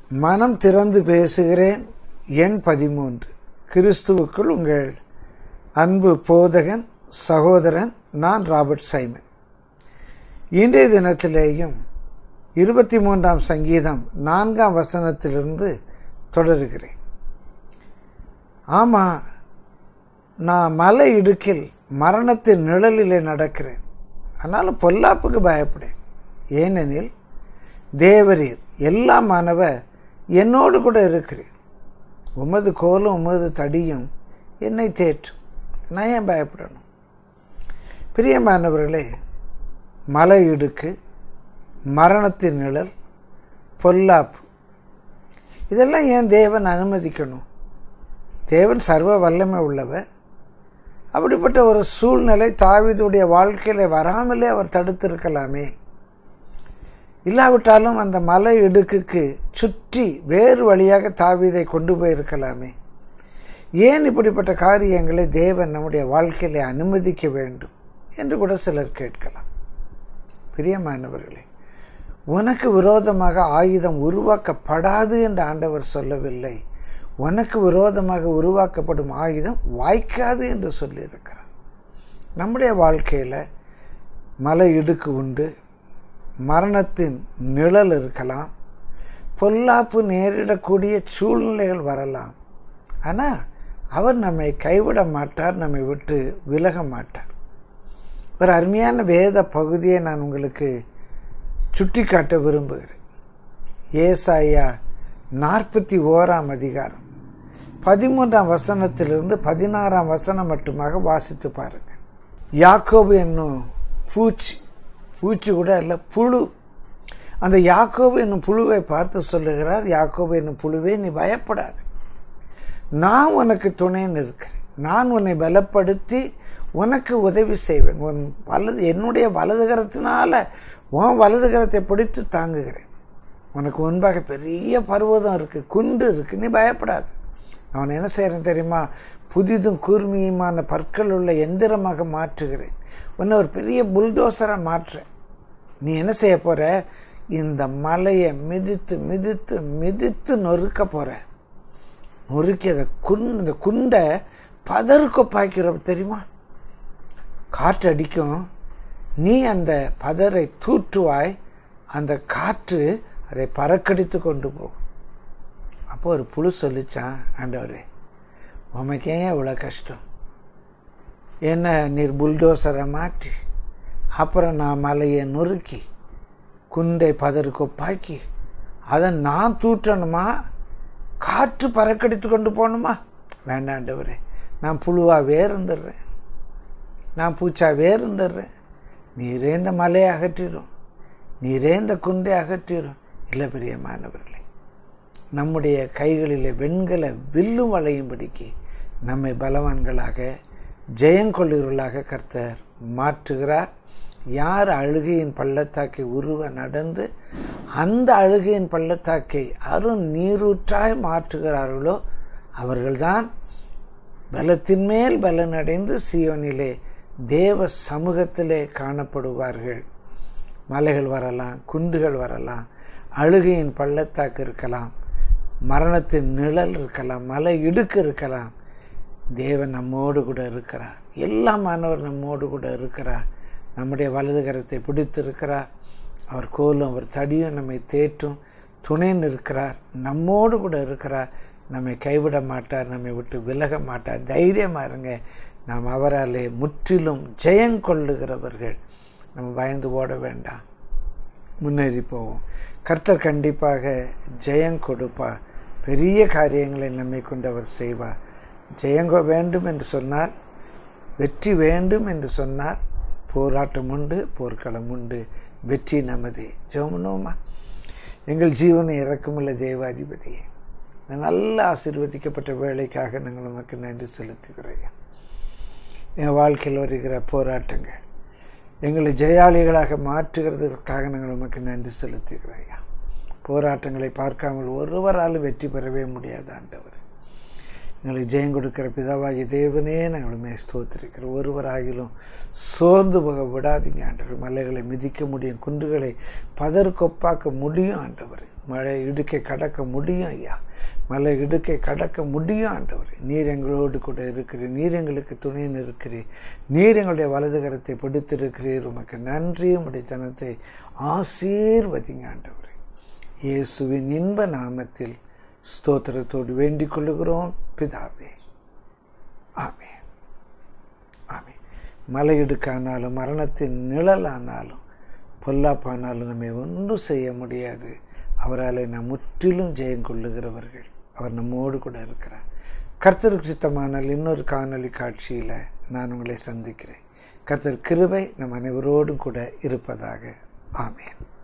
மனம் திறந்து பேசுகிறேன் எண் பதிமூன்று கிறிஸ்துவுக்குள் உங்கள் அன்பு போதகன் சகோதரன் நான் ராபர்ட் சைமன் இன்றைய தினத்திலேயும் இருபத்தி மூன்றாம் சங்கீதம் நான்காம் வசனத்திலிருந்து தொடருகிறேன் ஆமாம் நான் மலை இடுக்கில் மரணத்தின் நிழலிலே நடக்கிறேன் அதனால் பொல்லாப்புக்கு பயப்படேன் ஏனெனில் தேவரீர் எல்லாமானவ என்னோடு கூட இருக்கிறேன் உமது கோலும் உமது தடியும் என்னை தேற்றும் நான் ஏன் பயப்படணும் பிரியமானவர்களே மலை இடுக்கு மரணத்தின் நிழல் பொல்லாப்பு இதெல்லாம் ஏன் தேவன் அனுமதிக்கணும் தேவன் சர்வ வல்லமை உள்ளவர் அப்படிப்பட்ட ஒரு சூழ்நிலை தாவிதுடைய வாழ்க்கையில் வராமலே அவர் தடுத்திருக்கலாமே இல்லாவிட்டாலும் அந்த மலை இடுக்குக்கு சுற்றி வேறு வழியாக தாவீதை கொண்டு போயிருக்கலாமே ஏன் இப்படிப்பட்ட காரியங்களை தேவன் நம்முடைய வாழ்க்கையில அனுமதிக்க வேண்டும் என்று கூட சிலர் கேட்கலாம் பிரியமானவர்களே உனக்கு விரோதமாக ஆயுதம் உருவாக்கப்படாது என்று ஆண்டவர் சொல்லவில்லை உனக்கு விரோதமாக உருவாக்கப்படும் ஆயுதம் வாய்க்காது என்று சொல்லியிருக்கிறார் நம்முடைய வாழ்க்கையில் மலை இடுக்கு உண்டு மரணத்தின் நிழல் இருக்கலாம் பொல்லாப்பு நேரிடக்கூடிய சூழ்நிலைகள் வரலாம் ஆனால் அவர் நம்மை கைவிட மாட்டார் நம்மை விட்டு விலக மாட்டார் ஒரு அருமையான வேத பகுதியை நான் உங்களுக்கு சுட்டி காட்ட விரும்புகிறேன் ஏசாயா நாற்பத்தி ஓராம் அதிகாரம் பதிமூன்றாம் வசனத்திலிருந்து பதினாறாம் வசனம் மட்டுமாக வாசித்து பாருங்கள் யாக்கோபு என்னும் பூச்சி பூச்சி கூட இல்லை புழு அந்த யாக்கோபு என்னும் புழுவை பார்த்து சொல்லுகிறார் யாக்கோபு என்னும் புழுவே நீ பயப்படாது நான் உனக்கு துணைன்னு இருக்கிறேன் நான் உன்னை பலப்படுத்தி உனக்கு உதவி செய்வேன் உன் வலது என்னுடைய வலதுகரத்தினால உன் வலதுகரத்தை பிடித்து தாங்குகிறேன் உனக்கு முன்பாக பெரிய பர்வதம் இருக்குது குண்டு இருக்குது நீ பயப்படாது அவன் என்ன செய்கிறேன் தெரியுமா புதிதும் கூர்மியுமான பற்கள் உள்ள எந்திரமாக மாற்றுகிறேன் உன்னை ஒரு பெரிய புல்டோசராக மாற்றுறேன் நீ என்ன செய்ய போகிற இந்த மலையை மிதித்து மிதித்து மிதித்து நொறுக்க போகிற நொறுக்கி அதை குன் இந்த குண்டை பதறுக்கொப்பாய்க்கிற தெரியுமா காற்று அடிக்கும் நீ அந்த பதரை தூற்றுவாய் அந்த காற்று அதை பறக்கடித்து கொண்டு போகும் அப்போ ஒரு புழு சொல்லிச்சான் ஆண்டவரே உமைக்கு ஏன் இவ்வளோ கஷ்டம் என்ன நீர் புல்டோசரை மாற்றி அப்புறம் நான் மலையை நொறுக்கி குண்டை பதறு கொப்பாக்கி அதை நான் தூற்றணுமா காற்று பறக்கடித்து கொண்டு போகணுமா வேண்டாண்டவரே நான் புழுவாகவே இருந்துடுறேன் நான் பூச்சாவே இருந்துடுறேன் நீரே இந்த மலையை அகற்றிடும் நீரே இந்த குண்டை அகற்றிடும் இல்லை பிரியமானவர்களே நம்முடைய கைகளில் வெண்கல வில்லும் வளையும்படிக்கு நம்மை பலவான்களாக ஜெயங்கொள்ளுவர்களாக கர்த்தர் மாற்றுகிறார் யார் அழுகையின் பள்ளத்தாக்கை உருவ நடந்து அந்த அழுகையின் பள்ளத்தாக்கை அருண் நீரூற்றாய் மாற்றுகிறார்களோ அவர்கள்தான் பலத்தின் மேல் பலனடைந்து சியோனிலே தேவ சமூகத்திலே காணப்படுவார்கள் மலைகள் வரலாம் குண்டுகள் வரலாம் அழுகையின் பள்ளத்தாக்கு இருக்கலாம் மரணத்தின் நிழல் இருக்கலாம் மலை இடுக்கு இருக்கலாம் தேவன் நம்மோடு கூட இருக்கிறார் எல்லா மாணவர் நம்மோடு கூட இருக்கிறார் நம்முடைய வலது கரத்தை பிடித்திருக்கிறார் அவர் கோலும் அவர் தடியும் நம்மை தேற்றும் துணை நிற்கிறார் நம்மோடு கூட இருக்கிறார் நம்மை கைவிட மாட்டார் நம்மை விட்டு விலக மாட்டார் தைரியமாக இருங்க நாம் அவராலே முற்றிலும் ஜெயங்கொள்ளுகிறவர்கள் நம்ம பயந்து ஓட வேண்டாம் முன்னேறி போவோம் கர்த்தர் கண்டிப்பாக ஜெயம் கொடுப்பார் பெரிய காரியங்களை நம்மை கொண்டு அவர் செய்வார் ஜெயங்க வேண்டும் என்று சொன்னால் வெற்றி வேண்டும் என்று சொன்னால் போராட்டம் உண்டு போர்க்களம் உண்டு வெற்றி நமது ஜோமனோமா எங்கள் ஜீவனை இறக்கமுள்ள தேவாதிபதியே நல்ல ஆசீர்வதிக்கப்பட்ட வேலைக்காக நாங்கள் உமக்கு நன்றி செலுத்துகிறோம் என் வாழ்க்கையில் வருகிற போராட்டங்கள் எங்களை ஜெயாளிகளாக மாற்றுகிறதற்காக நாங்கள் உமக்கு நன்றி செலுத்துகிறோம் போராட்டங்களை பார்க்காமல் ஒருவராலும் வெற்றி பெறவே முடியாது ஆண்டவர் எங்களுக்கு ஜெயம் கொடுக்கிற பிதாவாகிய தேவனே நாங்களுமே ஸ்தோத்திருக்கிறோம் ஒருவராகிலும் சோர்ந்து போக விடாதீங்க ஆண்டவர் மலைகளை மிதிக்க முடியும் குண்டுகளை பதற்கொப்பாக்க முடியும் ஆண்டவர் மழை இடுக்கை கடக்க முடியும் ஐயா மலை இடுக்கை கடக்க முடியும் ஆண்டவர் நீர் எங்களோடு கூட இருக்கிறீர் நீர் எங்களுக்கு துணைன்னு இருக்கிறீர் நீர் எங்களுடைய வலது கரத்தை பிடித்திருக்கிறீர் உமக்கு நன்றி உடைய தனத்தை ஆசீர்வதிங்க ஆண்டவர் இயேசுவின் இன்ப நாமத்தில் ஸ்தோத்திரத்தோடு வேண்டிக் கொள்ளுகிறோம் பிதாவே ஆமே ஆமே மலை இடுக்கானாலும் மரணத்தின் நிழலானாலும் பொல்லாப்பானாலும் நம்மை ஒன்றும் செய்ய முடியாது அவரால் நாம் முற்றிலும் ஜெயம் கொள்ளுகிறவர்கள் அவர் நம்மோடு கூட இருக்கிறார் கர்த்தருக்கு சித்தமானால் இன்னொரு காணொலி காட்சியில் நான் உங்களை சந்திக்கிறேன் கர்த்தர் கிருபை நம் அனைவரோடும் கூட இருப்பதாக ஆமேன்